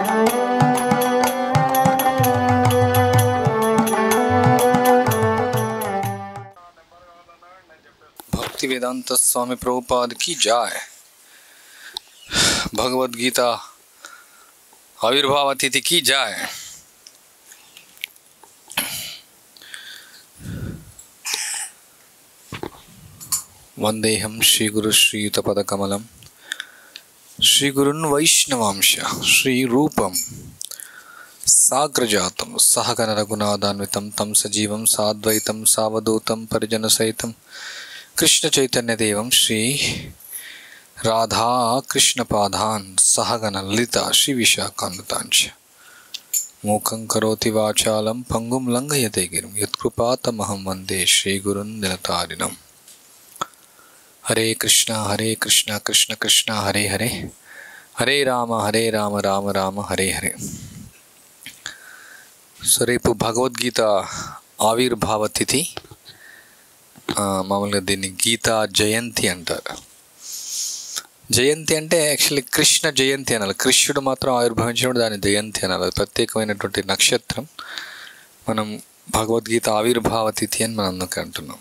భక్తి వేదాంత స్వామి ప్రభుపాద్ की जाय भगवद गीता आविर्भाव तिथि की जाय వందేహం శ్రీగురు శ్రీయుతపదకమలం శ్రీగురున్ వైష్ణవాంశ శ్రీరూపం సాగ్రజాతం సహగణ రఘునాథాన్వితం తం సజీవం సాద్వైతం సావధూతం పరిజన సహితం కృష్ణ చైతన్యదేవం శ్రీ రాధా కృష్ణపాదాన్ సహగణ లలిత శ్రీ విశాఖానుతాంశ మూకం కరోతి వాచాలం పంగుం లంఘయతే గిరిం యత్కృపాతమహం వందే శ్రీగురున్ నిలతారిణం హరే కృష్ణ హరే కృష్ణ కృష్ణ కృష్ణ హరే హరే హరే రామ హరే రామ రామ రామ హరే హరే సో రేపు భగవద్గీత ఆవిర్భావ తిథి ఆ, మామూలుగా దీన్ని గీతా జయంతి అంటారు జయంతి అంటే యాక్చువల్లీ కృష్ణ జయంతి అనాలి కృష్ణుడు మాత్రం ఆవిర్భవించినప్పుడు దాని జయంతి అనాలి అది ప్రత్యేకమైనటువంటి నక్షత్రం మనం భగవద్గీత ఆవిర్భావ తిథి అని మనం అందుకే అంటున్నాం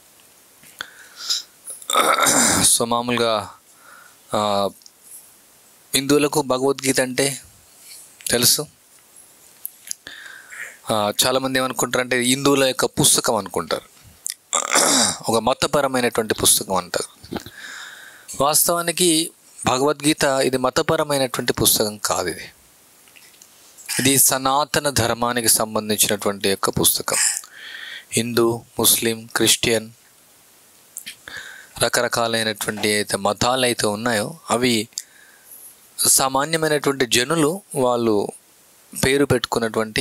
సో మామూలుగా ఆ, హిందువులకు భగవద్గీత అంటే తెలుసు ఆ, చాలామంది ఏమనుకుంటారు అంటే హిందువుల యొక్క పుస్తకం అనుకుంటారు ఒక మతపరమైనటువంటి పుస్తకం అంటారు వాస్తవానికి భగవద్గీత ఇది మతపరమైనటువంటి పుస్తకం కాదు ఇది ఇది సనాతన ధర్మానికి సంబంధించినటువంటి యొక్క పుస్తకం హిందూ ముస్లిం క్రిస్టియన్ రకరకాలైనటువంటి అయితే మతాలు అయితే ఉన్నాయో అవి సామాన్యమైనటువంటి జనులు వాళ్ళు పేరు పెట్టుకున్నటువంటి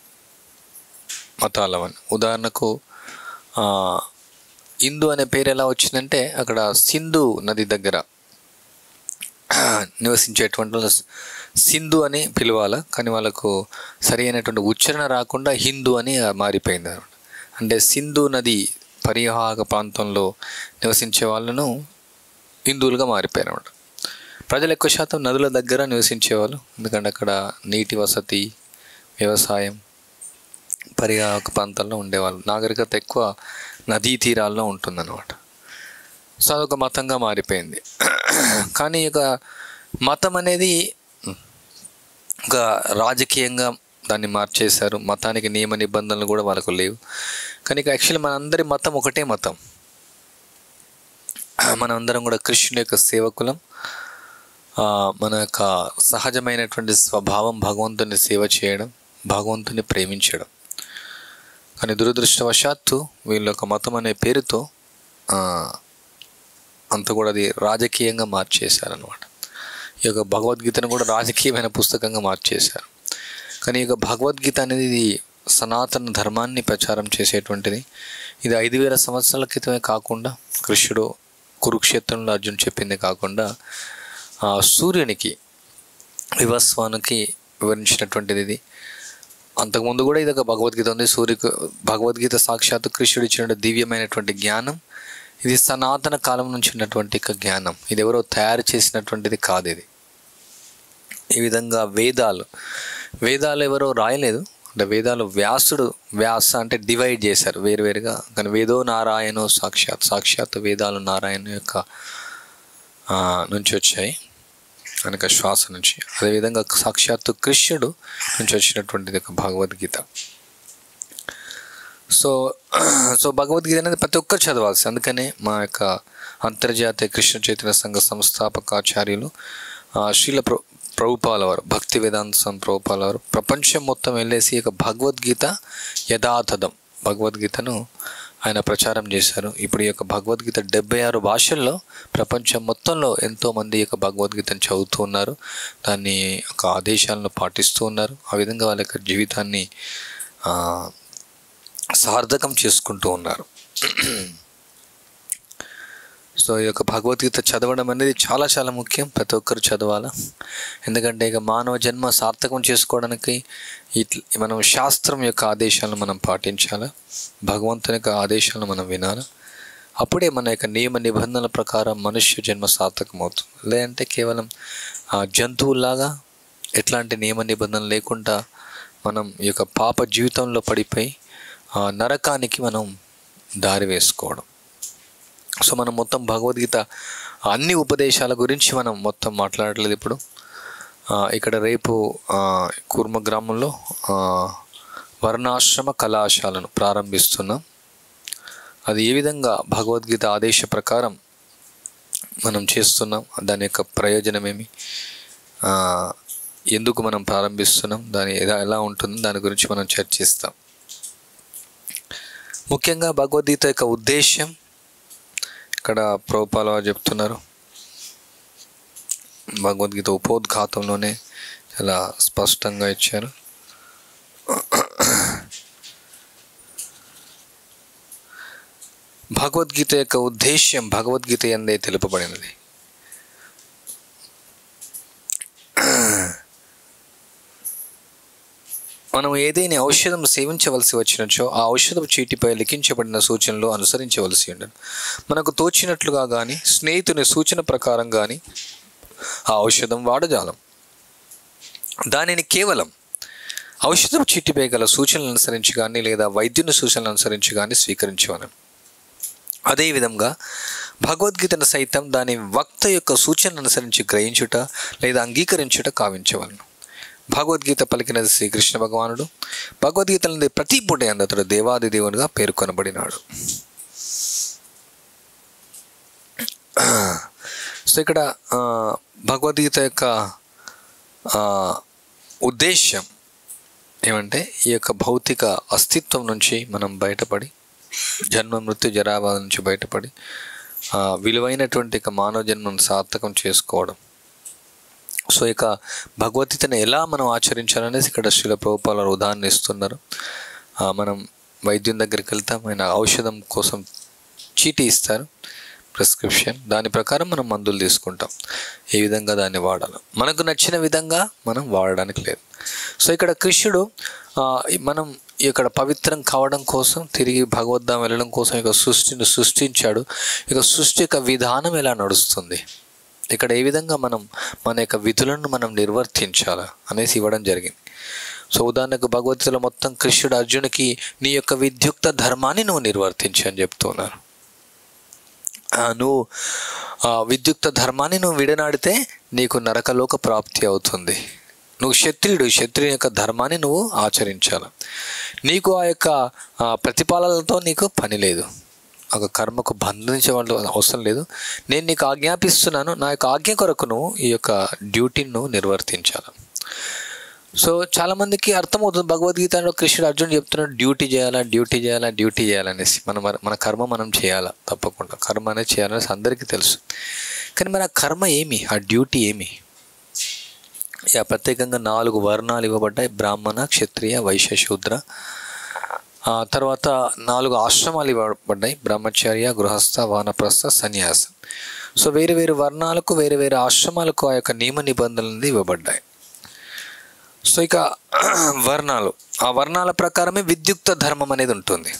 మతాలవని ఉదాహరణకు ఆ, హిందూ అనే పేరు ఎలా వచ్చిందంటే అక్కడ సింధు నది దగ్గర నివసించేటువంటి వాళ్ళు సింధు అని పిలవాల కానీ వాళ్ళకు సరి అయినటువంటి ఉచ్చారణ రాకుండా హిందూ అని మారిపోయింది అనమాట అంటే సింధు నది పరివాహక ప్రాంతంలో నివసించే వాళ్ళను హిందువులుగా మారిపోయారు అనమాట ప్రజలు ఎక్కువ శాతం నదుల దగ్గర నివసించేవాళ్ళు ఎందుకంటే అక్కడ నీటి వసతి వ్యవసాయం పరివాహక ప్రాంతాల్లో ఉండేవాళ్ళు నాగరికత ఎక్కువ నదీ తీరాల్లో ఉంటుందన్నమాట సో అదొక మతంగా మారిపోయింది కానీ ఇక మతం అనేది ఒక రాజకీయంగా దాన్ని మార్చేశారు మతానికి నియమ నిబంధనలు కూడా వాళ్ళకు లేవు కానీ ఇక యాక్చువల్లీ మనందరి మతం ఒకటే మతం మనందరం కూడా కృష్ణుని యొక్క సేవకులం ఆ, మన యొక్క సహజమైనటువంటి స్వభావం భగవంతుని సేవ చేయడం భగవంతుని ప్రేమించడం కానీ దురదృష్టవశాత్తు వీళ్ళ యొక్క మతం అనే పేరుతో ఆ, అంత కూడా అది రాజకీయంగా మార్చేశారనమాట ఈ యొక్క భగవద్గీతను కూడా రాజకీయమైన పుస్తకంగా మార్చేశారు కానీ ఈ యొక్క భగవద్గీత అనేది ఇది సనాతన ధర్మాన్ని ప్రచారం చేసేటువంటిది ఇది ఐదు వేల సంవత్సరాల క్రితమే కాకుండా కృష్ణుడు కురుక్షేత్రంలో అర్జున్ చెప్పింది కాకుండా ఆ సూర్యునికి వివస్వానికి వివరించినటువంటిది ఇది అంతకుముందు కూడా ఇది ఒక భగవద్గీత ఉంది సూర్యకు భగవద్గీత సాక్షాత్తు కృష్ణుడు ఇచ్చిన దివ్యమైనటువంటి జ్ఞానం ఇది సనాతన కాలం నుంచి ఉన్నటువంటి ఒక జ్ఞానం ఇది ఎవరో తయారు చేసినటువంటిది కాదు ఇది ఈ విధంగా వేదాలు వేదాలు ఎవరో రాయలేదు అంటే వేదాలు వ్యాసుడు వ్యాస అంటే డివైడ్ చేశారు వేరువేరుగా కానీ వేదో నారాయణో సాక్షాత్ సాక్షాత్ వేదాలు నారాయణ యొక్క ఆ, నుంచి వచ్చాయి కనుక శ్వాస నుంచి అదేవిధంగా సాక్షాత్తు కృష్ణుడు నుంచి వచ్చినటువంటిది ఒక భగవద్గీత సో సో భగవద్గీత అనేది ప్రతి ఒక్కరు చదవాల్సి అందుకనే మా యొక్క అంతర్జాతీయ కృష్ణ చైతన్య సంఘ సంస్థాపకాచార్యులు ఆ, శ్రీల ప్ర ప్రభుపాల వారు భక్తి వేదాంత స్వామి ప్రభుపాల వారు ప్రపంచం మొత్తం వెళ్ళేసి ఈ యొక్క భగవద్గీత యథాతథం భగవద్గీతను ఆయన ప్రచారం చేశారు ఇప్పుడు ఈ యొక్క భగవద్గీత డెబ్బై ఆరు భాషల్లో ప్రపంచం మొత్తంలో ఎంతోమంది ఈ యొక్క భగవద్గీతను చదువుతూ ఉన్నారు దాన్ని ఒక ఆదేశాలను పాటిస్తూ ఉన్నారు ఆ విధంగా వాళ్ళ యొక్క జీవితాన్ని ఆ, సార్థకం చేసుకుంటూ ఉన్నారు సో ఈ యొక్క భగవద్గీత చదవడం అనేది చాలా చాలా ముఖ్యం ప్రతి ఒక్కరు చదవాలా ఎందుకంటే ఇక మానవ జన్మ సార్థకం చేసుకోవడానికి ఇట్ల మనం శాస్త్రం యొక్క ఆదేశాలను మనం పాటించాలా భగవంతుని యొక్క ఆదేశాలను మనం వినాలా అప్పుడే మన యొక్క నియమ నిబంధనల ప్రకారం మనుష్య జన్మ సార్థకం అవుతుంది లేదంటే కేవలం ఆ, జంతువుల్లాగా ఎట్లాంటి నియమ నిబంధన లేకుండా మనం ఈ యొక్క పాప జీవితంలో పడిపోయి ఆ నరకానికి మనం దారి వేసుకోవడం సో మనం మొత్తం భగవద్గీత అన్ని ఉపదేశాల గురించి మనం మొత్తం మాట్లాడలేదు ఇప్పుడు ఆ, ఇక్కడ రేపు ఆ, కూర్మ గ్రామంలో ఆ, వర్ణాశ్రమ కళాశాలను ప్రారంభిస్తున్నాం అది ఏ విధంగా భగవద్గీత ఆదేశ ప్రకారం మనం చేస్తున్నాం దాని యొక్క ప్రయోజనం ఏమి ఆ, ఎందుకు మనం ప్రారంభిస్తున్నాం దాని ఎలా ఎలా ఉంటుంది దాని గురించి మనం చర్చిస్తాం ముఖ్యంగా భగవద్గీత యొక్క ఉద్దేశ్యం ఇక్కడ ప్రభుపాల వారు చెప్తున్నారు భగవద్గీత ఉపోద్ఘాతంలోనే చాలా స్పష్టంగా ఇచ్చారు భగవద్గీత యొక్క ఉద్దేశ్యం భగవద్గీత ఎందే తెలుపబడినది మనం ఏదైనా ఔషధం సేవించవలసి వచ్చినచో ఆ ఔషధం చీటిపై లిఖించబడిన సూచనలు అనుసరించవలసి ఉండను మనకు తోచినట్లుగా కానీ స్నేహితుని సూచన ప్రకారం కానీ ఆ ఔషధం వాడజాలం దానిని కేవలం ఔషధం చీటిపై గల సూచనలు అనుసరించి కానీ లేదా వైద్యుని సూచనలు అనుసరించి కానీ స్వీకరించవలను అదేవిధంగా భగవద్గీతను సైతం దాని వక్త యొక్క సూచనలు అనుసరించి గ్రహించుట లేదా అంగీకరించుట కావించవలను భగవద్గీత పలికినది శ్రీకృష్ణ భగవానుడు భగవద్గీతలంది ప్రతి పూట అందు అతడు దేవాది దేవునిగా పేర్కొనబడినాడు సో ఇక్కడ ఆ, భగవద్గీత యొక్క ఆ, ఉద్దేశ్యం ఏమంటే ఈ యొక్క భౌతిక అస్తిత్వం నుంచి మనం బయటపడి జన్మ మృత్యు జరాభా నుంచి బయటపడి ఆ, విలువైనటువంటి ఇక మానవ జన్మను సార్థకం చేసుకోవడం సో ఇక భగవద్గీతను ఎలా మనం ఆచరించాలనేసి ఇక్కడ శ్రీల ప్రభుపాల ఉదాహరణ ఇస్తున్నారు ఆ, మనం వైద్యం దగ్గరికి వెళ్తాం ఆయన ఔషధం కోసం చీటీ ఇస్తారు ప్రిస్క్రిప్షన్ దాని ప్రకారం మనం మందులు తీసుకుంటాం ఏ విధంగా దాన్ని వాడాలి మనకు నచ్చిన విధంగా మనం వాడడానికి లేదు సో ఇక్కడ కృష్ణుడు ఆ, మనం ఇక్కడ పవిత్రం కావడం కోసం తిరిగి భగవద్ధాం వెళ్ళడం కోసం ఇక సృష్టిని సృష్టించాడు ఇక సృష్టి యొక్క విధానం ఎలా నడుస్తుంది ఇక్కడ ఏ విధంగా మనం మన యొక్క విధులను మనం నిర్వర్తించాలా అనేసి ఇవ్వడం జరిగింది సో ఉదాహరణకు భగవద్గీతలో మొత్తం కృష్ణుడు అర్జునుడికి నీ యొక్క విద్యుక్త ధర్మాన్ని నువ్వు నిర్వర్తించి అని చెప్తున్నారు ఆ, నువ్వు ఆ, విద్యుక్త ధర్మాన్ని నువ్వు విడనాడితే నీకు నరకలోక ప్రాప్తి అవుతుంది నువ్వు క్షత్రియుడు క్షత్రియుని యొక్క ధర్మాన్ని నువ్వు ఆచరించాలి నీకు ఆ యొక్క ఆ, ప్రతిపాలనలతో నీకు పని లేదు ఒక కర్మకు బంధించే వాళ్ళు అవసరం లేదు నేను నీకు ఆజ్ఞాపిస్తున్నాను నా యొక్క ఆజ్ఞ కొరకు నువ్వు ఈ యొక్క డ్యూటీని నువ్వు నిర్వర్తించాలి సో చాలామందికి అర్థమవుతుంది భగవద్గీతలో కృష్ణుడు అర్జున్ చెప్తున్నాడు డ్యూటీ చేయాలా డ్యూటీ చేయాలా డ్యూటీ చేయాలనేసి మన మన కర్మ మనం చేయాలా తప్పకుండా కర్మ అనేది చేయాలనేసి అందరికీ తెలుసు కానీ మరి ఆ కర్మ ఏమి ఆ డ్యూటీ ఏమి యా ప్రత్యేకంగా నాలుగు వర్ణాలు ఇవ్వబడ్డాయి బ్రాహ్మణ క్షత్రియ వైశ్య శూద్ర ఆ తర్వాత నాలుగు ఆశ్రమాలు ఇవ్వబడ్డాయి బ్రహ్మచర్య గృహస్థ వానప్రస్థ సన్యాసం సో వేరు వేరు వర్ణాలకు వేరు వేరు ఆశ్రమాలకు ఆ యొక్క నియమ నిబంధనలు ఇవ్వబడ్డాయి సో ఇక వర్ణాలు ఆ వర్ణాల ప్రకారమే విద్యుక్త ధర్మం అనేది ఉంటుంది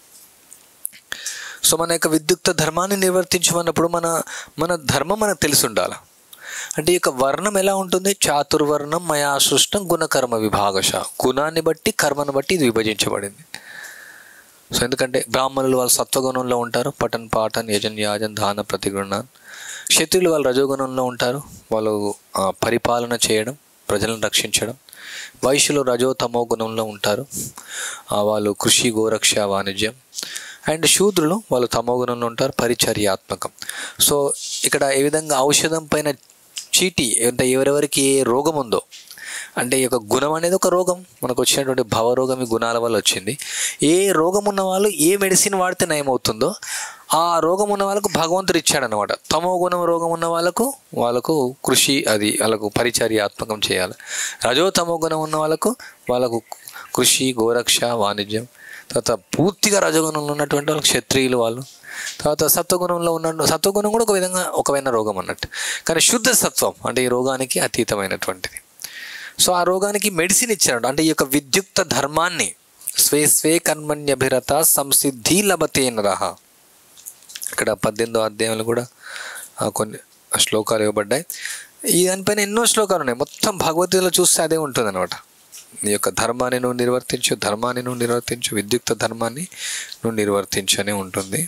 సో మన యొక్క విద్యుక్త ధర్మాన్ని నిర్వర్తించమన్నప్పుడు మన మన ధర్మం మనకు తెలిసి ఉండాలి అంటే ఈ యొక్క వర్ణం ఎలా ఉంటుంది చాతుర్వర్ణం మయా సృష్టం గుణకర్మ విభాగశ గుణాన్ని బట్టి కర్మను బట్టి ఇది విభజించబడింది సో ఎందుకంటే బ్రాహ్మణులు వాళ్ళు సత్వగుణంలో ఉంటారు పఠన్ పాఠన్ యజన్ యాజన్ దాన ప్రతిగుణాన్ క్షత్రియులు వాళ్ళు రజోగుణంలో ఉంటారు వాళ్ళు ఆ, పరిపాలన చేయడం ప్రజలను రక్షించడం వైశ్యులు రజో తమో గుణంలో ఉంటారు ఆ, వాళ్ళు కృషి గోరక్ష వాణిజ్యం అండ్ శూద్రులు వాళ్ళు తమో గుణంలో ఉంటారు పరిచర్యాత్మకం సో ఇక్కడ ఏ విధంగా ఔషధం పైన చీటీ అంటే ఎవరెవరికి ఏ రోగం ఉందో అంటే ఈ యొక్క గుణం అనేది ఒక రోగం మనకు వచ్చినటువంటి భవరోగం ఈ గుణాల వల్ల వచ్చింది ఏ రోగం ఉన్న వాళ్ళు ఏ మెడిసిన్ వాడితే నయమవుతుందో ఆ రోగం ఉన్న వాళ్ళకు భగవంతుడు ఇచ్చాడనమాట తమో గుణం రోగం ఉన్న వాళ్ళకు వాళ్ళకు కృషి అది వాళ్ళకు పరిచర్యాత్మకం చేయాలి రజో తమో గుణం ఉన్న వాళ్ళకు వాళ్ళకు కృషి గోరక్ష వాణిజ్యం తర్వాత పూర్తిగా రజోగుణంలో ఉన్నటువంటి వాళ్ళు క్షత్రియులు వాళ్ళు తర్వాత సత్వగుణంలో ఉన్న సత్వగుణం కూడా ఒక విధంగా ఒకవైన రోగం అన్నట్టు కానీ శుద్ధ సత్వం అంటే ఈ రోగానికి అతీతమైనటువంటిది సో ఆ రోగానికి మెడిసిన్ ఇచ్చాడు అంటే ఈ యొక్క విద్యుక్త ధర్మాన్ని స్వే స్వే కర్మణ్యభిరత సంసిద్ధి లభతే నరహ ఇక్కడ పద్దెనిమిదో అధ్యాయంలో కూడా ఆ, కొన్ని శ్లోకాలు ఇవ్వబడ్డాయి ఈ దానిపైన ఎన్నో శ్లోకాలు ఉన్నాయి మొత్తం భగవద్గీతలో చూస్తే అదే ఉంటుంది అనమాట నీ యొక్క ధర్మాన్ని నువ్వు నిర్వర్తించు ధర్మాన్ని నువ్వు నిర్వర్తించు విద్యుక్త ధర్మాన్ని నువ్వు నిర్వర్తించు అని ఉంటుంది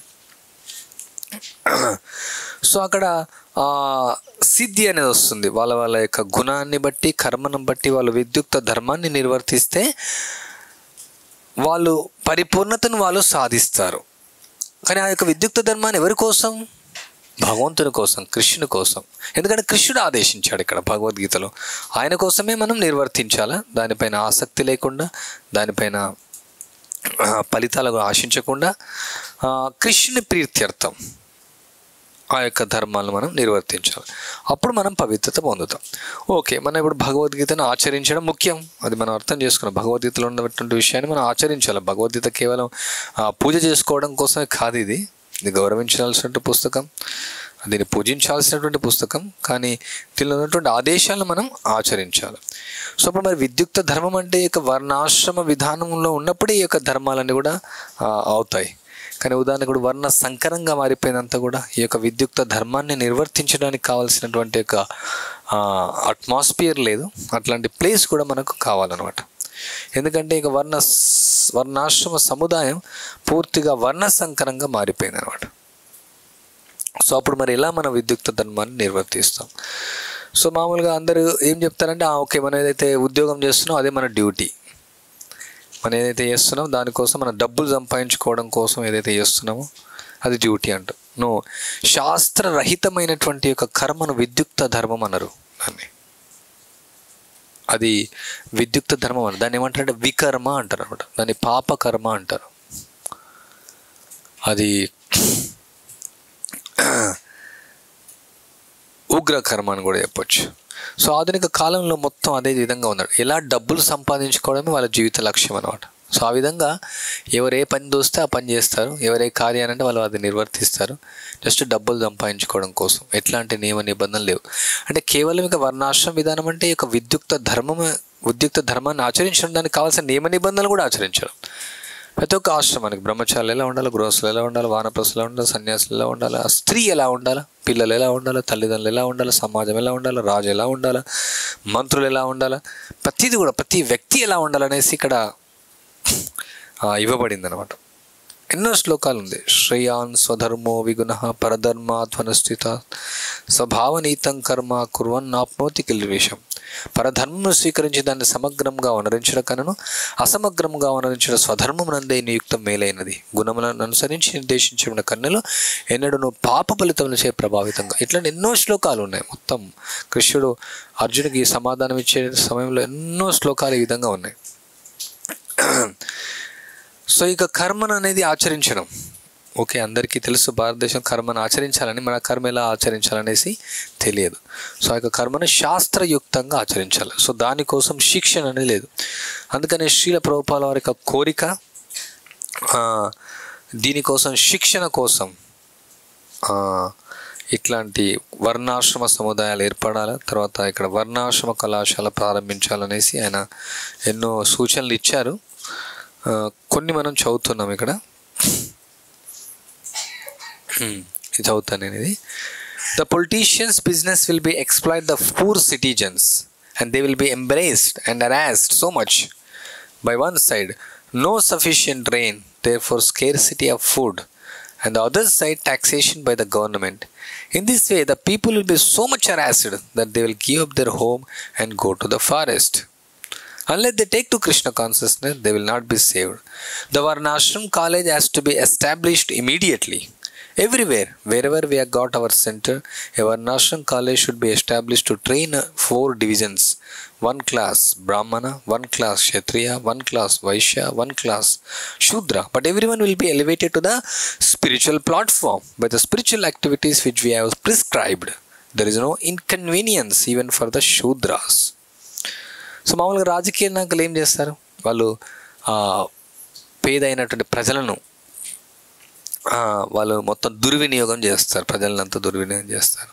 సో అక్కడ ఆ, సిద్ధి అనేది వస్తుంది వాళ్ళ వాళ్ళ యొక్క గుణాన్ని బట్టి కర్మను బట్టి వాళ్ళు విద్యుక్త ధర్మాన్ని నిర్వర్తిస్తే వాళ్ళు పరిపూర్ణతను వాళ్ళు సాధిస్తారు కానీ ఆ యొక్క విద్యుక్త ధర్మాన్ని ఎవరి కోసం భగవంతుని కోసం కృష్ణుని కోసం ఎందుకంటే కృష్ణుడు ఆదేశించాడు ఇక్కడ భగవద్గీతలో ఆయన కోసమే మనం నిర్వర్తించాలా దానిపైన ఆసక్తి లేకుండా దానిపైన ఆ, ఫలితాలను ఆశించకుండా ఆ, కృష్ణుని ప్రీత్యర్థం ఆ యొక్క ధర్మాలను మనం నిర్వర్తించాలి అప్పుడు మనం పవిత్రత పొందుతాం ఓకే మనం ఇప్పుడు భగవద్గీతను ఆచరించడం ముఖ్యం అది మనం అర్థం చేసుకున్నాం భగవద్గీతలో ఉన్నటువంటి విషయాన్ని మనం ఆచరించాలి భగవద్గీత కేవలం ఆ, పూజ చేసుకోవడం కోసమే కాదు ఇది ఇది గౌరవించాల్సినటువంటి పుస్తకం దీన్ని పూజించాల్సినటువంటి పుస్తకం కానీ దీనిలో ఉన్నటువంటి ఆదేశాలను మనం ఆచరించాలి సో అప్పుడు మరి విద్యుక్త ధర్మం అంటే ఈ యొక్క వర్ణాశ్రమ విధానంలో ఉన్నప్పుడే ఈ యొక్క ధర్మాలన్నీ కూడా ఆ, అవుతాయి కానీ ఉదాహరణకు ఇప్పుడు వర్ణ సంకరంగా మారిపోయినంత కూడా ఈ యొక్క విద్యుక్త ధర్మాన్ని నిర్వర్తించడానికి కావాల్సినటువంటి యొక్క అట్మాస్ఫియర్ లేదు అట్లాంటి ప్లేస్ కూడా మనకు కావాలన్నమాట ఎందుకంటే ఇక వర్ణ స్- వర్ణాశ్రమ సముదాయం పూర్తిగా వర్ణ సంకరంగా మారిపోయింది అనమాట సో అప్పుడు మరి ఎలా మన విద్యుక్త ధర్మాన్ని నిర్వర్తిస్తాం సో మామూలుగా అందరూ ఏం చెప్తారంటే "ఆ, ఓకే మనం ఏదైతే ఉద్యోగం చేస్తున్నామో అదే మన డ్యూటీ మనం ఏదైతే చేస్తున్నామో దానికోసం మన డబ్బులు సంపాదించుకోవడం కోసం ఏదైతే చేస్తున్నామో అది డ్యూటీ అంట నో శాస్త్రరహితమైనటువంటి యొక్క కర్మను విద్యుక్త ధర్మం అన్నారు దాన్ని అది విద్యుక్త ధర్మం అని దాన్ని ఏమంటారంటే వికర్మ అంటారు అనమాట దాన్ని పాపకర్మ అంటారు అది ఉగ్రకర్మ అని కూడా చెప్పొచ్చు సో ఆధునిక కాలంలో మొత్తం అదే విధంగా ఉన్నాడు ఎలా డబ్బులు సంపాదించుకోవడమే వాళ్ళ జీవిత లక్ష్యం అనమాట సో ఆ విధంగా ఎవరు ఏ పని దోస్తే ఆ పని చేస్తారు ఎవరే కార్యాన్ని అంటే వాళ్ళు అది నిర్వర్తిస్తారు జస్ట్ డబ్బులు సంపాదించుకోవడం కోసం ఎట్లాంటి నియమ నిబంధనలు లేవు అంటే కేవలం ఇక వర్ణాశ్రమ విధానం అంటే ఇక విద్యుక్త ధర్మం విద్యుక్త ధర్మాన్ని ఆచరించడం దానికి కావాల్సిన నియమ నిబంధనలు కూడా ఆచరించడం ప్రతి ఒక్క ఆశ్రమానికి బ్రహ్మచారులు ఎలా ఉండాలి గృహస్థులు ఎలా ఉండాలి వానప్రస్తులు ఎలా ఉండాలి సన్యాసులు ఎలా ఉండాలి ఆ స్త్రీ ఎలా ఉండాలి పిల్లలు ఎలా ఉండాలి తల్లిదండ్రులు ఎలా ఉండాలి సమాజం ఎలా ఉండాలి రాజు ఎలా ఉండాలి మంత్రులు ఎలా ఉండాలి ప్రతిది కూడా ప్రతి వ్యక్తి ఎలా ఉండాలనేసి ఇక్కడ ఆ, ఇవ్వబడింది అనమాట ఎన్నో శ్లోకాలు ఉంది శ్రేయాన్ స్వధర్మో విగుణ పరధర్మాత్మనుస్థిత స్వభావనీతం కర్మ కుర్వన్ ఆప్నోతి కిల్వేషం పరధర్మము స్వీకరించి దాన్ని సమగ్రంగా వనరించడం కనను అసమగ్రంగా వనరించడం స్వధర్మమునందే నియుక్తం మేలైనది గుణములను అనుసరించి నిర్దేశించిన కన్నులు ఎన్నడూ పాప ఫలితములచే ప్రభావితంగా ఇట్లాంటి ఎన్నో శ్లోకాలు ఉన్నాయి మొత్తం కృష్ణుడు అర్జునుడికి సమాధానం ఇచ్చే సమయంలో ఎన్నో శ్లోకాలు ఈ విధంగా ఉన్నాయి సో ఇక కర్మను అనేది ఆచరించడం ఓకే అందరికీ తెలుసు భారతదేశం కర్మను ఆచరించాలని మన కర్మ ఎలా ఆచరించాలనేసి తెలియదు సో ఆ యొక్క కర్మను శాస్త్రయుక్తంగా ఆచరించాలి సో దానికోసం శిక్షణ అనేది లేదు అందుకని శ్రీల ప్రభుపాల వారి యొక్క కోరిక ఆ, దీనికోసం శిక్షణ కోసం ఆ, ఇట్లాంటి వర్ణాశ్రమ సముదాయాలు ఏర్పడాలి తర్వాత ఇక్కడ వర్ణాశ్రమ కళాశాల ప్రారంభించాలనేసి ఆయన ఎన్నో సూచనలు ఇచ్చారు ఆ, కొన్ని మనం చదువుతున్నాం ఇక్కడ Hmm, ఇది చదువుతాను నేను ఇది the politicians business will be exploit the poor citizens and they will be embraced and harassed so much by one side no sufficient rain therefore scarcity of food and the other side taxation by the government. In this way, the people will be so much harassed that they will give up their home and go to the forest. Unless they take to Krishna consciousness, they will not be saved. The Varnashram college has to be established immediately. Everywhere, wherever we have got our center, a Varnashram college should be established to train uh, four divisions. One class Brahmana, one class Kshatriya, one class Vaishya, one class Shudra. But everyone will be elevated to the spiritual platform by the spiritual activities which we have prescribed. There is no inconvenience even for the Shudras. So మామూలుగా రాజకీయ నాయకులు ఏం చేస్తారు వాళ్ళు ఆ, పేదైనటువంటి ప్రజలను ఆ, వాళ్ళు మొత్తం దుర్వినియోగం చేస్తారు ప్రజలంతా దుర్వినియోగం చేస్తారు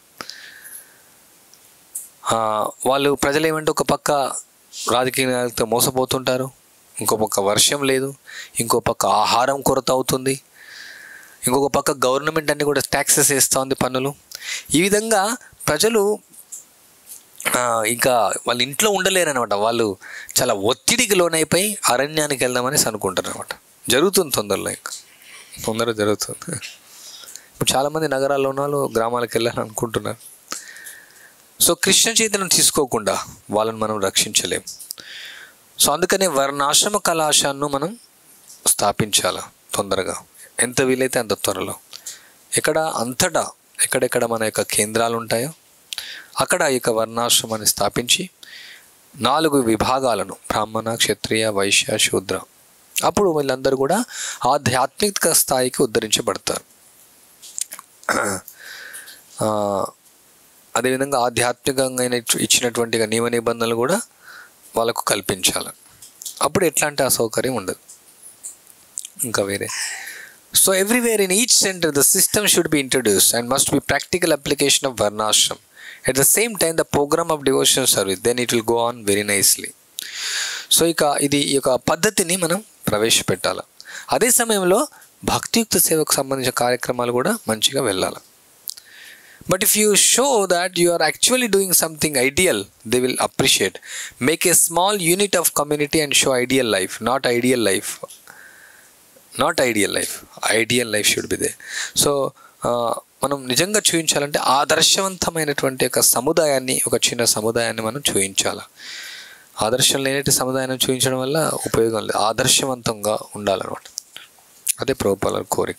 ఆ, వాళ్ళు ప్రజలు ఏమంటే ఒక పక్క రాజకీయ నాయకులతో మోసపోతుంటారు ఇంకో పక్క వర్షం లేదు ఇంకో పక్క ఆహారం కొరత అవుతుంది ఇంకొక పక్క గవర్నమెంట్ అన్ని కూడా ట్యాక్సెస్ వేస్తూ ఉంది పన్నులు ఈ విధంగా ప్రజలు ఆ, ఇంకా వాళ్ళ ఇంట్లో ఉండలేరు అనమాట వాళ్ళు చాలా ఒత్తిడికి లోనైపోయి అరణ్యానికి వెళ్దామనేసి అనుకుంటారు అనమాట జరుగుతుంది తొందరలో ఇంకా తొందరగా జరుగుతుంది ఇప్పుడు చాలామంది నగరాల్లో ఉన్న వాళ్ళు గ్రామాలకు వెళ్ళాలని అనుకుంటున్నారు సో కృష్ణ చైతన్యం తీసుకోకుండా వాళ్ళని మనం రక్షించలేం సో అందుకనే వర్ణాశ్రమ కళాశాలను మనం స్థాపించాలి తొందరగా ఎంత వీలైతే అంత త్వరలో ఎక్కడ అంతటా ఎక్కడెక్కడ మన యొక్క కేంద్రాలు ఉంటాయో అక్కడ ఈ యొక్క వర్ణాశ్రమాన్ని స్థాపించి నాలుగు విభాగాలను బ్రాహ్మణ క్షత్రియ వైశ్య శూద్ర అప్పుడు వీళ్ళందరూ కూడా ఆధ్యాత్మిక స్థాయికి ఉద్ధరించబడతారు ఆ, అదేవిధంగా ఆధ్యాత్మికంగా ఇచ్చి- ఇచ్చినటువంటి నియమ నిబంధనలు కూడా వాళ్ళకు కల్పించాలి అప్పుడు ఎట్లాంటి అసౌకర్యం ఉండదు ఇంకా వేరే so everywhere in each centre the system should be introduce and must be practical application of varnashram at the same time the programme of devotion service then it will go on very nicely so ఇక ఇది ఈ యొక్క పద్ధతిని మనం ప్రవేశపెట్టాలి అదే సమయంలో భక్తియుక్త సేవకు సంబంధించిన కార్యక్రమాలు కూడా మంచిగా వెళ్ళాలి but if you show that you are actually doing something ideal they will appreciate make a small unit of community and show ideal life not ideal life not ideal life ideal life should be they so మనం నిజంగా చూపించాలంటే ఆదర్శవంతమైనటువంటి ఒక సముదాయాన్ని ఒక చిన్న సముదాయాన్ని మనం చూపించాలి ఆదర్శం లేనటి సముదాయాన్ని చూపించడం వల్ల ఉపయోగం లేదు ఆదర్శవంతంగా ఉండాలన్నమాట అదే ప్రభుపాల కోరిక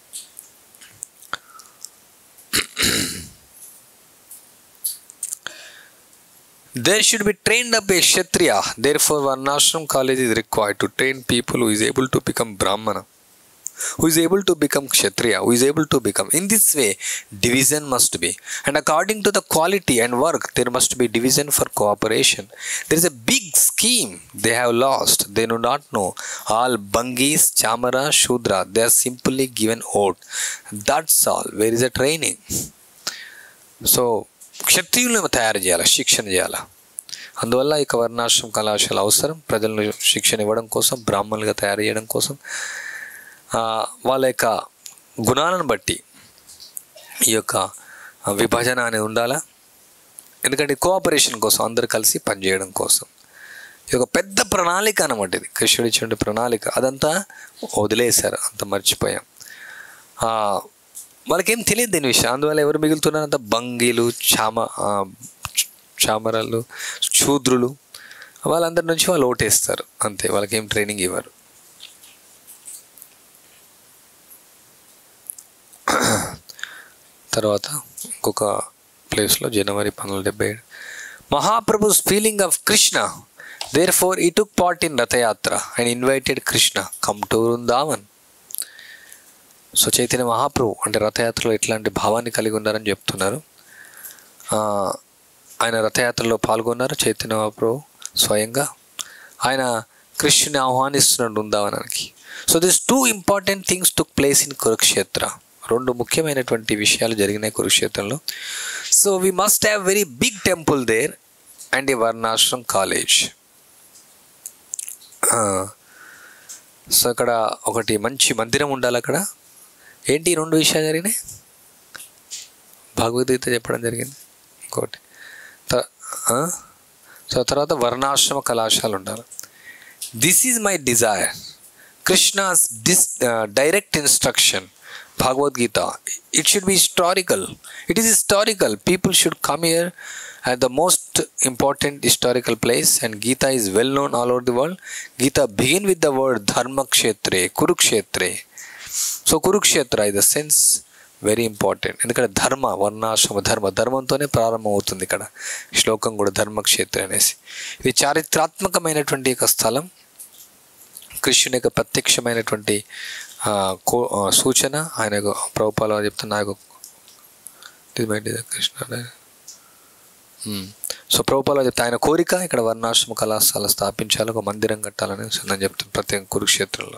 There should be trained up a Kshatriya. Therefore, Varnashram college is required to train people who is able to become Brahmana, who is able to become Kshatriya, who is able to become. In this way, division must be. And according to the quality and work, there must be division for cooperation. There is a big scheme they have lost. They do not know. All Bangis, Chamara, Shudra, they are simply given out. That's all. Where is the training? So క్షత్రియులను తయారు చేయాలి శిక్షణ చేయాలి అందువల్ల ఇక వర్ణాశ్రమ కళాశాల అవసరం ప్రజలను శిక్షణ ఇవ్వడం కోసం బ్రాహ్మణులుగా తయారు చేయడం కోసం ఆ, వాళ్ళ యొక్క గుణాలను బట్టి ఈ యొక్క విభజన అనేది ఉండాలా ఎందుకంటే కోఆపరేషన్ కోసం అందరు కలిసి పనిచేయడం కోసం ఇది ఒక పెద్ద ప్రణాళిక అనమాట ఇది కృష్ణుడు ఇచ్చిన ప్రణాళిక అదంతా వదిలేశారు అంత మర్చిపోయాం ఆ, వాళ్ళకేం తెలియదు దీని విషయం అందువల్ల ఎవరు మిగులుతున్నారు అంత బంగీలు చామ ఆ, చ- చామరాలు శూద్రులు వాళ్ళందరి నుంచి వాళ్ళు ఓటేస్తారు అంతే వాళ్ళకేం ట్రైనింగ్ ఇవ్వరు తర్వాత ఇంకొక ప్లేస్లో జనవరి పంతొమ్మిది డెబ్బై ఏడు Mahaprabhu's feeling of Krishna therefore he took part in Rathayatra and invited Krishna come to Vrindavan so Chaitanya Mahaprabhu అంటే రథయాత్రలో ఎట్లాంటి భావాన్ని కలిగి ఉన్నారని చెప్తున్నారు ఆ, ఆయన రథయాత్రలో పాల్గొన్నారు చైతన్య మహాప్రభు స్వయంగా ఆయన కృష్ణుని ఆహ్వానిస్తున్నాడు బృందావనానికి so this two important things took place in Kurukshetra రెండు ముఖ్యమైనటువంటి విషయాలు జరిగినాయి కురుక్షేత్రంలో so we must have very big temple there and a varnashram college so అక్కడ ఒకటి మంచి మందిరం ఉండాలి అక్కడ ఏంటి ఈ రెండు విషయాలు జరిగినాయి భగవద్గీత చెప్పడం జరిగింది ఇంకోటి త- ఆ? సో తర్వాత వర్ణాశ్రమ కళాశాల ఉండాలి this is my desire Krishna's this direct instruction Bhagavad Gita it should be historical it is historical people should come here at the most important historical place and Gita is well known all over the world. Gita begin with the word Dharma Kshetre, Kurukshetre. So Kurukshetra ఇది sense very important ఎందుకంటే ధర్మ వర్ణాశ్రమ ధర్మ ధర్మంతోనే ప్రారంభం అవుతుంది ఇక్కడ శ్లోకం కూడా ధర్మక్షేత్ర అనేసి ఇది చారిత్రాత్మకమైనటువంటి యొక్క స్థలం కృష్ణుని యొక్క ప్రత్యక్షమైనటువంటి ఆ, కో ఆ, సూచన ఆయన యొక్క ప్రభుపాల చెప్తున్న ఆ యొక్క ఇది బయట కృష్ణ మ్మ్. సో ప్రభుపాల చెప్తే ఆయన కోరిక ఇక్కడ వర్ణాశ్రమ కళాశాల స్థాపించాలి ఒక మందిరం కట్టాలని నేను చెప్తాను ప్రత్యేక కురుక్షేత్రంలో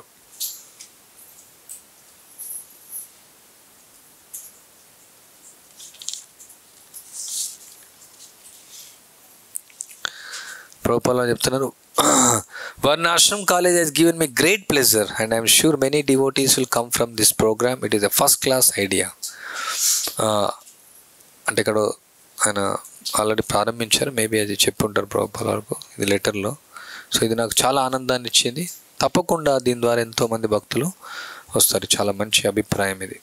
ప్రభుపాల చెప్తున్నారు varnashram college he's given me great pleasure and I'm sure many devotees will come from this programme it is a first class idea అంటే ఇక్కడ ఆయన ఆల్రెడీ ప్రారంభించారు మేబీ అది చెప్పుంటారు ప్రభుత్వాల వరకు ఇది లెటర్లో సో ఇది నాకు చాలా ఆనందాన్ని ఇచ్చింది తప్పకుండా దీని ద్వారా ఎంతోమంది భక్తులు వస్తారు చాలా మంచి అభిప్రాయం ఇది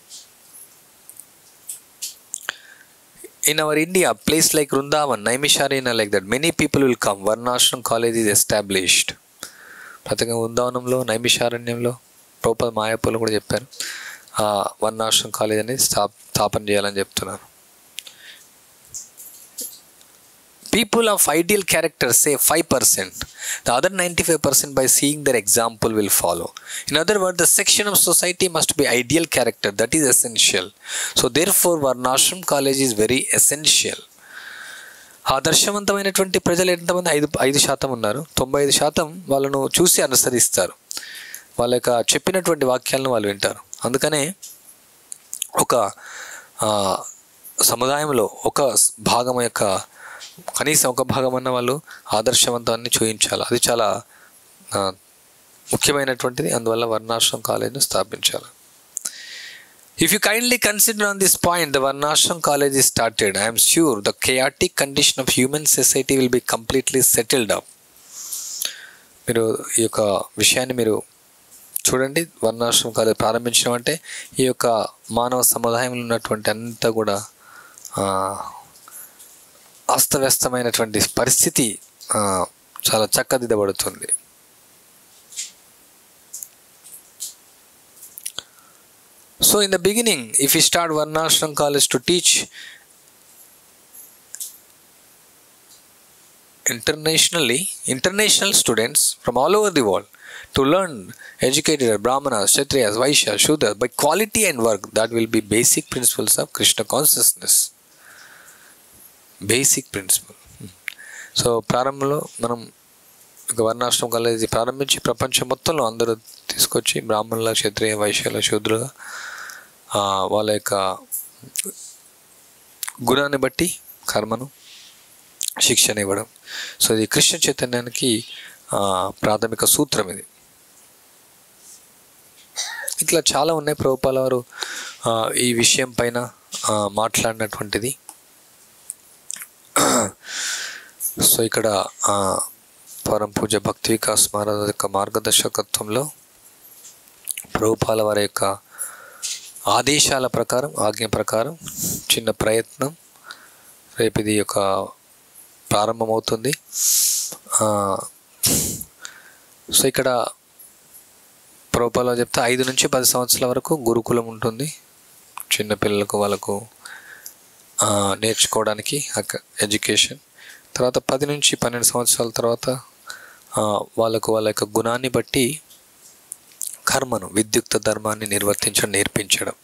in our India, place like Vrindavan, Naimisharina, like that, many people will come. Varnashram college is established. ప్రత్యేకంగా వృందావనంలో నైమిషారణ్యంలో ప్రభుపద మాయాపూర్లు కూడా చెప్పారు ఆ వర్ణాశ్రమ్ కాలేజ్ అనేది స్థా స్థాపన చేయాలని చెప్తున్నారు people of ideal character say five percent the other ninety five percent by seeing their example will follow in other word the section of society must be ideal character that is essential so therefore Varnashram college is very essential ఆదర్శవంతమైనటువంటి ప్రజలు ఎంతమంది ఐదు ఐదు శాతం ఉన్నారు తొంభై ఐదు శాతం వాళ్ళను చూసి అనుసరిస్తారు వాళ్ళ యొక్క చెప్పినటువంటి వాక్యాలను వాళ్ళు వింటారు అందుకనే ఒక ఆ, సముదాయంలో ఒక భాగం యొక్క కనీసం ఒక భాగం అన్న వాళ్ళు ఆదర్శవంతాన్ని చూపించాలి అది చాలా ఆ, ముఖ్యమైనటువంటిది అందువల్ల వర్ణాశ్రమం కాలేజ్ను స్థాపించాలి if you kindly consider on this point the Varnashram college is started I'm sure the chaotic condition of human society will be completely settled up మీరు ఈ యొక్క విషయాన్ని మీరు చూడండి వర్ణాశ్రమం కాలేజ్ ప్రారంభించడం అంటే ఈ యొక్క మానవ సముదాయంలో ఉన్నటువంటి అంతా కూడా ఆ, అస్తవ్యస్తమైనటువంటి పరిస్థితి ఆ, చాలా చక్కదిద్దబడుతుంది So, in the beginning, if we start Varnashram college to teach internationally, international students from all over the world to learn educated Brahmanas, Kshatriyas, Vaishyas, Shudras by quality and work, that will be basic principles of Krishna consciousness. Basic principle so ప్రారంభంలో మనం ఒక వర్ణాశ్రమం college ప్రారంభించి ప్రపంచం మొత్తంలో అందరూ తీసుకొచ్చి బ్రాహ్మణుల క్షత్రియ వైశ్యుల శూద్రులుగా ఆ, వాళ్ళ యొక్క గుణాన్ని బట్టి కర్మను శిక్షణ ఇవ్వడం సో ఇది కృష్ణ చైతన్యానికి ఆ, ప్రాథమిక సూత్రం ఇది ఇట్లా చాలా ఉన్నాయి ప్రభుపాల వారు ఆ, ఈ విషయం పైన ఆ, మాట్లాడినటువంటిది సో ఇక్కడ ఆ, పరం పూజ భక్తి వికాస్ మహారాజ్ యొక్క మార్గదర్శకత్వంలో ప్రభుపాల వారి యొక్క ఆదేశాల ప్రకారం ఆజ్ఞ ప్రకారం చిన్న ప్రయత్నం రేపు ఇది ఒక ప్రారంభమవుతుంది ఆ, సో ఇక్కడ ప్రభుపాల చెప్తే ఐదు నుంచి పది సంవత్సరాల వరకు గురుకులం ఉంటుంది చిన్న పిల్లలకు వాళ్ళకు ఆ, నేర్చుకోవడానికి ఎడ్యుకేషన్ తర్వాత పది నుంచి పన్నెండు సంవత్సరాల తర్వాత ఆ, వాళ్ళకు వాళ్ళ యొక్క గుణాన్ని బట్టి కర్మను విద్యుక్త ధర్మాన్ని నిర్వర్తించడం నేర్పించడం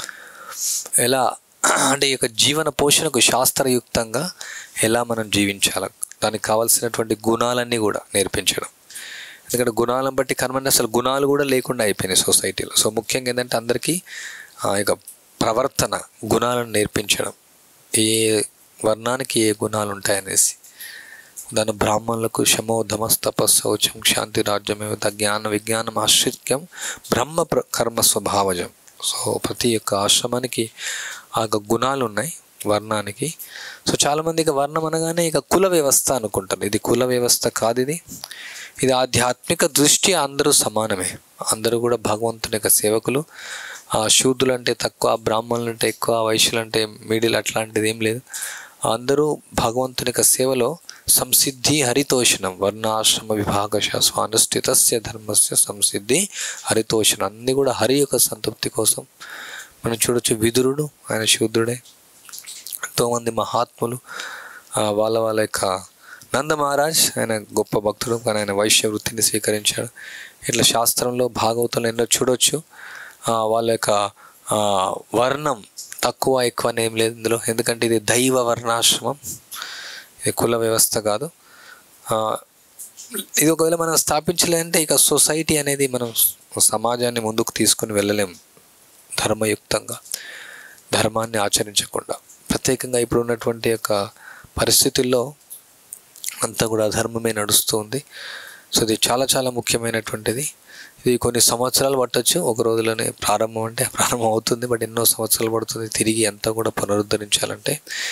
ఎలా అంటే ఈ యొక్క జీవన పోషణకు శాస్త్రయుక్తంగా ఎలా మనం జీవించాలి దానికి కావాల్సినటువంటి గుణాలన్నీ కూడా నేర్పించడం ఎందుకంటే గుణాలను బట్టి కర్మని అసలు గుణాలు కూడా లేకుండా అయిపోయినాయి సొసైటీలో సో ముఖ్యంగా ఏంటంటే అందరికీ ఆ యొక్క ప్రవర్తన గుణాలను నేర్పించడం ఏ వర్ణానికి ఏ గుణాలు ఉంటాయనేసి దాని బ్రాహ్మణులకు శమో ధమస్తప శౌచం శాంతి రాజ్యమేవ జ్ఞాన విజ్ఞానం ఆశ్రిత్యం బ్రహ్మ ప్ర- కర్మ స్వభావజం సో ప్రతి ఒక్క ఆశ్రమానికి ఆ యొక్క గుణాలు ఉన్నాయి వర్ణానికి సో చాలామంది ఇక వర్ణం అనగానే ఇక కుల వ్యవస్థ అనుకుంటారు ఇది కుల వ్యవస్థ కాదు ఇది ఇది ఆధ్యాత్మిక దృష్టి అందరూ సమానమే అందరూ కూడా భగవంతుని యొక్క సేవకులు ఆ శూద్రులు అంటే తక్కువ బ్రాహ్మణులు అంటే ఎక్కువ వైశ్యులు అంటే మిడిల్ అట్లాంటిది ఏం లేదు అందరూ భగవంతుని యొక్క సేవలో సంసిద్ధి హరితోషణం వర్ణాశ్రమ విభాగశ స్వానుష్ఠితస్య ధర్మస్య సంసిద్ధి హరితోషణం అన్నీ కూడా హరి యొక్క సంతృప్తి కోసం మనం చూడొచ్చు విదురుడు ఆయన శూద్రుడే ఎంతోమంది మహాత్ములు ఆ, వాళ్ళ వాళ్ళ యొక్క నంద మహారాజ్ ఆయన గొప్ప భక్తుడు కానీ ఆయన వైశ్య వృత్తిని స్వీకరించాడు ఇట్లా శాస్త్రంలో భాగవతంలో ఎన్నో చూడొచ్చు ఆ, వాళ్ళ యొక్క ఆ, వర్ణం తక్కువ ఎక్కువ అని ఏం లేదు ఇందులో ఎందుకంటే ఇది దైవ వర్ణాశ్రమం ఇది కుల వ్యవస్థ కాదు ఆ, ఇది ఒకవేళ మనం స్థాపించలేదంటే ఇక సొసైటీ అనేది మనం సమాజాన్ని ముందుకు తీసుకుని వెళ్ళలేం ధర్మయుక్తంగా ధర్మాన్ని ఆచరించకుండా ప్రత్యేకంగా ఇప్పుడు ఉన్నటువంటి యొక్క పరిస్థితుల్లో అంతా కూడా అధర్మమే నడుస్తూ ఉంది సో ఇది చాలా చాలా ముఖ్యమైనటువంటిది ఇది కొన్ని సంవత్సరాలు పట్టొచ్చు ఒక రోజులోనే ప్రారంభం అంటే ప్రారంభం అవుతుంది బట్ ఎన్నో సంవత్సరాలు పడుతుంది తిరిగి అంతా కూడా పునరుద్ధరించాలంటే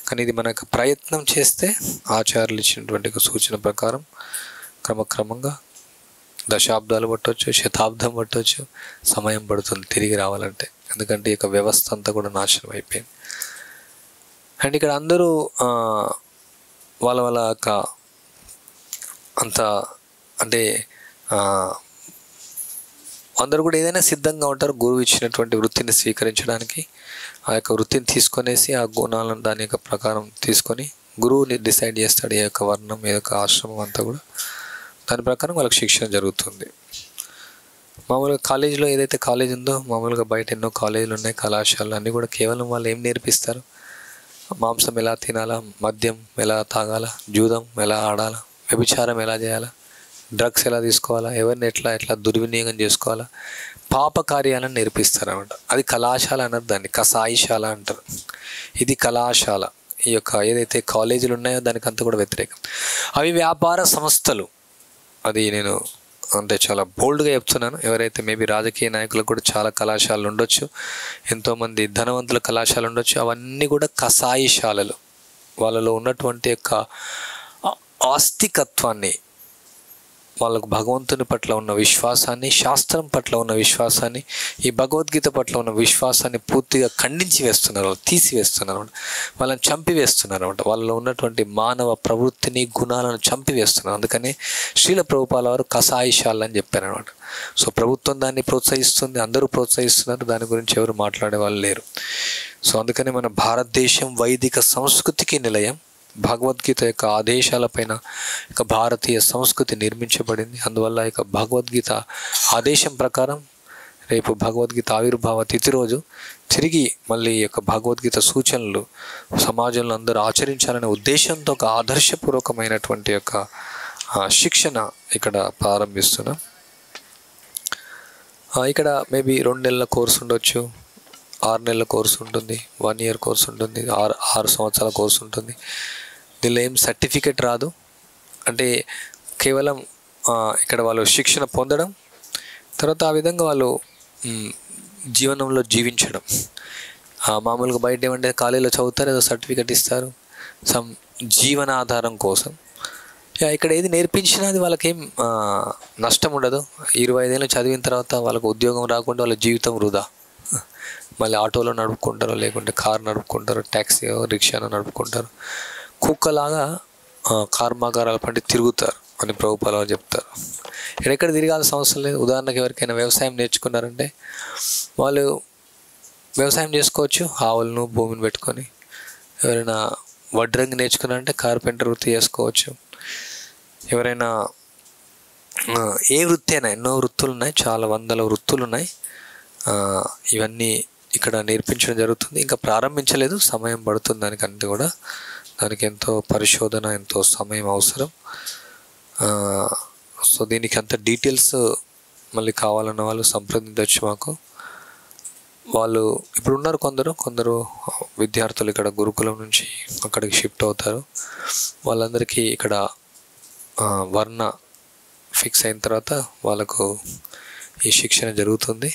కానీ ఇది మనకు ప్రయత్నం చేస్తే ఆచార్యులు ఇచ్చినటువంటి ఒక సూచన ప్రకారం క్రమక్రమంగా దశాబ్దాలు పట్టవచ్చు శతాబ్దం పట్టవచ్చు సమయం పడుతుంది తిరిగి రావాలంటే ఎందుకంటే ఈ యొక్క వ్యవస్థ అంతా కూడా నాశనం అయిపోయింది అండ్ ఇక్కడ అందరూ ఆ, వాళ్ళ వాళ్ళ యొక్క అంత అంటే ఆ, అందరూ కూడా ఏదైనా సిద్ధంగా ఉంటారు గురువు ఇచ్చినటువంటి వృత్తిని స్వీకరించడానికి ఆ యొక్క వృత్తిని తీసుకొనేసి ఆ గుణాలను దాని యొక్క ప్రకారం తీసుకొని గురువుని డిసైడ్ చేస్తాడు ఏ యొక్క వర్ణం ఏ యొక్క ఆశ్రమం అంతా కూడా దాని ప్రకారం వాళ్ళకి శిక్షణ జరుగుతుంది మామూలుగా కాలేజీలో ఏదైతే కాలేజ్ ఉందో మామూలుగా బయట ఎన్నో కాలేజీలు ఉన్నాయి కళాశాలలు అన్నీ కూడా కేవలం వాళ్ళు ఏం నేర్పిస్తారు మాంసం ఎలా తినాలా మద్యం ఎలా తాగాలా జూదం ఎలా ఆడాలా వ్యభిచారం ఎలా చేయాలా డ్రగ్స్ ఎలా తీసుకోవాలా ఎవరిని ఎట్లా ఎట్లా దుర్వినియోగం చేసుకోవాలా పాప కార్యాలను నేర్పిస్తారు అనమాట అది కళాశాల అన్నారు దాన్ని కసాయిశాల అంటారు ఇది కళాశాల ఈ యొక్క ఏదైతే కాలేజీలు ఉన్నాయో దానికి అంతా కూడా వ్యతిరేకం అవి వ్యాపార సంస్థలు అది నేను అంటే చాలా బోల్డ్గా చెప్తున్నాను ఎవరైతే మేబీ రాజకీయ నాయకులకు కూడా చాలా కళాశాలలు ఉండొచ్చు ఎంతోమంది ధనవంతుల కళాశాలలు ఉండొచ్చు అవన్నీ కూడా కసాయిశాలలు వాళ్ళలో ఉన్నటువంటి యొక్క ఆ- ఆస్తికత్వాన్ని వాళ్ళకు భగవంతుని పట్ల ఉన్న విశ్వాసాన్ని శాస్త్రం పట్ల ఉన్న విశ్వాసాన్ని ఈ భగవద్గీత పట్ల ఉన్న విశ్వాసాన్ని పూర్తిగా ఖండించి వేస్తున్నారు వాళ్ళు తీసివేస్తున్నారు అనమాట వాళ్ళని చంపివేస్తున్నారు అనమాట వాళ్ళలో ఉన్నటువంటి మానవ ప్రవృత్తిని గుణాలను చంపివేస్తున్నారు అందుకని శ్రీల ప్రభుపాల వారు కసాయిశాలు అని చెప్పారు అనమాట సో ప్రభుత్వం దాన్ని ప్రోత్సహిస్తుంది అందరూ ప్రోత్సహిస్తున్నారు దాని గురించి ఎవరు మాట్లాడే వాళ్ళు లేరు సో అందుకని మన భారతదేశం వైదిక సంస్కృతికి నిలయం భగవద్గీత యొక్క ఆదేశాలపైన ఇక భారతీయ సంస్కృతి నిర్మించబడింది అందువల్ల ఇక భగవద్గీత ఆదేశం ప్రకారం రేపు భగవద్గీత ఆవిర్భావ తిథి రోజు తిరిగి మళ్ళీ ఈ యొక్క భగవద్గీత సూచనలు సమాజంలో అందరూ ఆచరించాలనే ఉద్దేశంతో ఒక ఆదర్శపూర్వకమైనటువంటి యొక్క ఆ, శిక్షణ ఇక్కడ ప్రారంభిస్తున్నాం ఆ, ఇక్కడ మేబీ రెండు నెలల కోర్సు ఉండొచ్చు ఆరు నెలల కోర్సు ఉంటుంది వన్ ఇయర్ కోర్సు ఉంటుంది ఆరు ఆరు సంవత్సరాల కోర్సు ఉంటుంది దీనిలో ఏం సర్టిఫికెట్ రాదు అంటే కేవలం ఆ, ఇక్కడ వాళ్ళు శిక్షణ పొందడం తర్వాత ఆ విధంగా వాళ్ళు మ్, జీవనంలో జీవించడం ఆ, మామూలుగా బయట ఏమంటే కాలేజీలో చదువుతారు ఏదో సర్టిఫికెట్ ఇస్తారు సమ్ జీవనాధారం కోసం యా, ఇక్కడ ఏది నేర్పించినా అది వాళ్ళకేం ఆ, నష్టం ఉండదు ఇరవై ఐదేళ్ళు చదివిన తర్వాత వాళ్ళకు ఉద్యోగం రాకుండా వాళ్ళ జీవితం వృధా మళ్ళీ ఆటోలో నడుపుకుంటారు లేకుంటే కార్ నడుపుకుంటారు ట్యాక్సీ రిక్షాను నడుపుకుంటారు కుక్కలాగా ఆ, కర్మాగారాల పండి తిరుగుతారు అని ప్రభుపాల వారు చెప్తారు ఎక్కడెక్కడ తిరగాల్సిన అవసరం లేదు ఉదాహరణకి ఎవరికైనా వ్యవసాయం నేర్చుకున్నారంటే వాళ్ళు వ్యవసాయం చేసుకోవచ్చు ఆవులను భూమిని పెట్టుకొని ఎవరైనా వడ్రంగి నేర్చుకున్నారంటే కార్పెంటర్ వృత్తి చేసుకోవచ్చు ఎవరైనా ఆ, ఏ వృత్తి అయినా ఎన్నో వృత్తులు ఉన్నాయి చాలా వందల వృత్తులు ఉన్నాయి ఆ, ఇవన్నీ ఇక్కడ నేర్పించడం జరుగుతుంది ఇంకా ప్రారంభించలేదు సమయం పడుతుంది దానికంటే కూడా దానికి ఎంతో పరిశోధన ఎంతో సమయం అవసరం ఆ, సో దీనికి అంత డీటెయిల్స్ మళ్ళీ కావాలన్న వాళ్ళు సంప్రదించవచ్చు మాకు వాళ్ళు ఇప్పుడు ఉన్నారు కొందరు కొందరు విద్యార్థులు ఇక్కడ గురుకులం నుంచి అక్కడికి షిఫ్ట్ అవుతారు వాళ్ళందరికీ ఇక్కడ ఆ, వర్ణ ఫిక్స్ అయిన తర్వాత వాళ్ళకు ఈ శిక్షణ జరుగుతుంది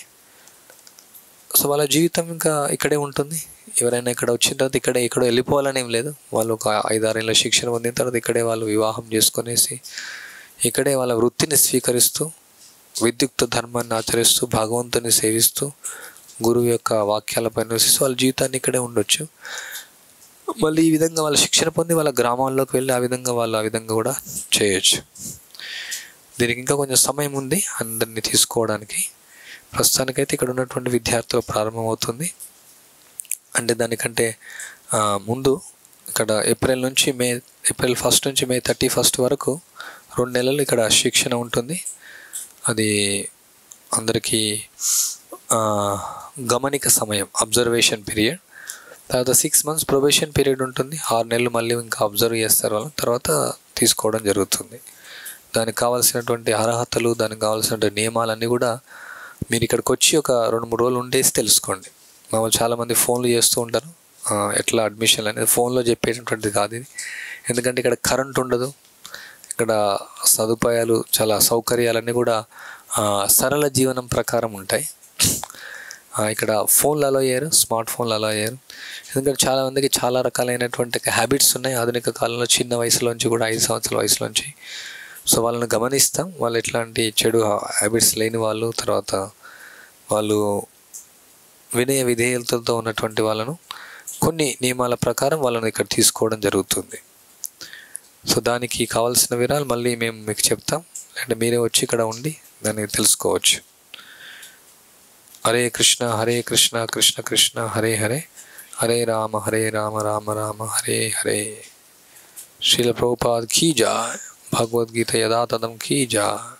సో వాళ్ళ జీవితం ఇంకా ఇక్కడే ఉంటుంది ఎవరైనా ఇక్కడ వచ్చిన తర్వాత ఇక్కడే ఎక్కడో వెళ్ళిపోవాలని ఏం లేదు వాళ్ళు ఒక ఐదారేళ్ళ శిక్షణ పొందిన తర్వాత ఇక్కడే వాళ్ళు వివాహం చేసుకునేసి ఇక్కడే వాళ్ళ వృత్తిని స్వీకరిస్తూ విద్యుక్త ధర్మాన్ని ఆచరిస్తూ భగవంతుని సేవిస్తూ గురువు యొక్క వాక్యాలపై నివసిస్తూ వాళ్ళ జీవితాన్ని ఇక్కడే ఉండొచ్చు మళ్ళీ ఈ విధంగా వాళ్ళ శిక్షణ పొంది వాళ్ళ గ్రామాల్లోకి వెళ్ళి ఆ విధంగా వాళ్ళు ఆ విధంగా కూడా చేయొచ్చు దీనికి ఇంకా కొంచెం సమయం ఉంది అందరినీ తీసుకోవడానికి ప్రస్తుతానికైతే ఇక్కడ ఉన్నటువంటి విద్యార్థులు ప్రారంభమవుతుంది అంటే దానికంటే ఆ, ముందు ఇక్కడ ఏప్రిల్ నుంచి మే ఏప్రిల్ ఫస్ట్ నుంచి మే థర్టీ ఫస్ట్ వరకు రెండు నెలలు ఇక్కడ శిక్షణ ఉంటుంది అది అందరికీ ఆ, గమనిక సమయం అబ్జర్వేషన్ పీరియడ్ తర్వాత సిక్స్ మంత్స్ ప్రొబేషన్ పీరియడ్ ఉంటుంది ఆరు నెలలు మళ్ళీ ఇంకా అబ్జర్వ్ చేస్తారు వాళ్ళు తర్వాత తీసుకోవడం జరుగుతుంది దానికి కావాల్సినటువంటి అర్హతలు దానికి కావాల్సినటువంటి నియమాలన్నీ కూడా మీరు ఇక్కడికి వచ్చి ఒక రెండు మూడు రోజులు ఉండేసి తెలుసుకోండి మామూలు చాలామంది ఫోన్లు చేస్తూ ఉంటారు ఆ, ఎట్లా అడ్మిషన్ అనేది ఫోన్లో చెప్పేటటువంటిది కాదు ఇది ఎందుకంటే ఇక్కడ కరెంట్ ఉండదు ఇక్కడ సదుపాయాలు చాలా సౌకర్యాలన్నీ కూడా ఆ, సరళ జీవనం ప్రకారం ఉంటాయి ఆ, ఇక్కడ ఫోన్లు అలో అయ్యారు స్మార్ట్ ఫోన్లు అలో అయ్యారు ఎందుకంటే చాలామందికి చాలా రకాలైనటువంటి హ్యాబిట్స్ ఉన్నాయి ఆధునిక కాలంలో చిన్న వయసులోంచి కూడా ఐదు సంవత్సరాల వయసులోంచి సో వాళ్ళని గమనిస్తాం వాళ్ళు ఎట్లాంటి చెడు హ్యాబిట్స్ లేని వాళ్ళు తర్వాత వాళ్ళు వినయ విధేయతలతో ఉన్నటువంటి వాళ్ళను కొన్ని నియమాల ప్రకారం వాళ్ళని ఇక్కడ తీసుకోవడం జరుగుతుంది సో దానికి కావాల్సిన వివరాలు మళ్ళీ మేము మీకు చెప్తాం అంటే మీరే వచ్చి ఇక్కడ ఉండి దాన్ని తెలుసుకోవచ్చు హరే కృష్ణ హరే కృష్ణ కృష్ణ కృష్ణ హరే హరే హరే రామ హరే రామ రామ రామ హరే హరే శ్రీల ప్రభుపాద్ కీ జాయ్ భగవద్గీత యథాతథం కీ జాయ్